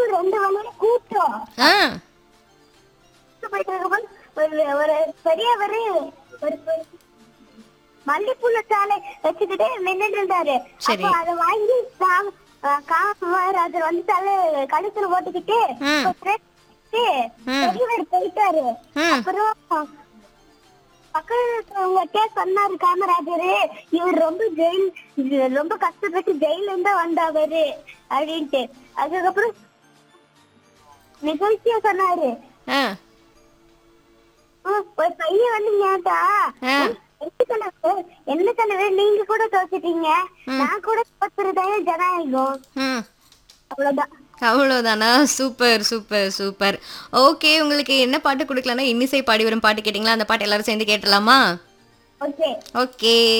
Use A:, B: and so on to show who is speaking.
A: ரெண்டு மணி கூட்டம்
B: ஆ
A: போயிட்டு இருக்கும்போது ஒரு ஒரு பெரியவரு ஒரு பெ- மல்லிப்பூல சாலை வச்சுக்கிட்டு நின்னுட்டு இருந்தாரு
B: சரி.
A: அப்போ அதை வாங்கி கா- அஹ் காமராஜர் வந்து தலை கழுத்துல போட்டுக்கிட்டு
B: ம்.
A: ஒரு dress வச்சு
B: ம்.
A: பெரியவர் போயிட்டாரு
B: ம்
A: அப்புறம் பக்கத்துவங்கிட்ட சொன்னாரு காமராஜரு இவர் ரொம்ப ஜெயில் இது ரொம்ப கஷ்டப்பட்டு ஜெயில இருந்தா வந்தவரு அப்படின்ட்டு அதுக்கப்புறம் நிகழ்ச்சியா சொன்னாரு
B: ஆ
A: "ம், ஒரு பையன் வந்து கேட்டா
B: ஆ.
A: என்ன தலைவர் என்ன தலைவர் நீங்க கூட தோத்துட்டீங்க நான் கூட தோத்துறதாய ஜனநாயகம்
B: ம்
A: அவ்வளவுதான்
B: அவ்வளோதானா சூப்பர் சூப்பர் சூப்பர் ஓகே உங்களுக்கு என்ன பாட்டு கொடுக்கலாம்னா இன்னிசை பாடி வரும் பாட்டு கேட்டிங்களா அந்த பாட்டு எல்லாரும் சேர்ந்து கேட்டலாமா
A: ஓகே
B: ஓகே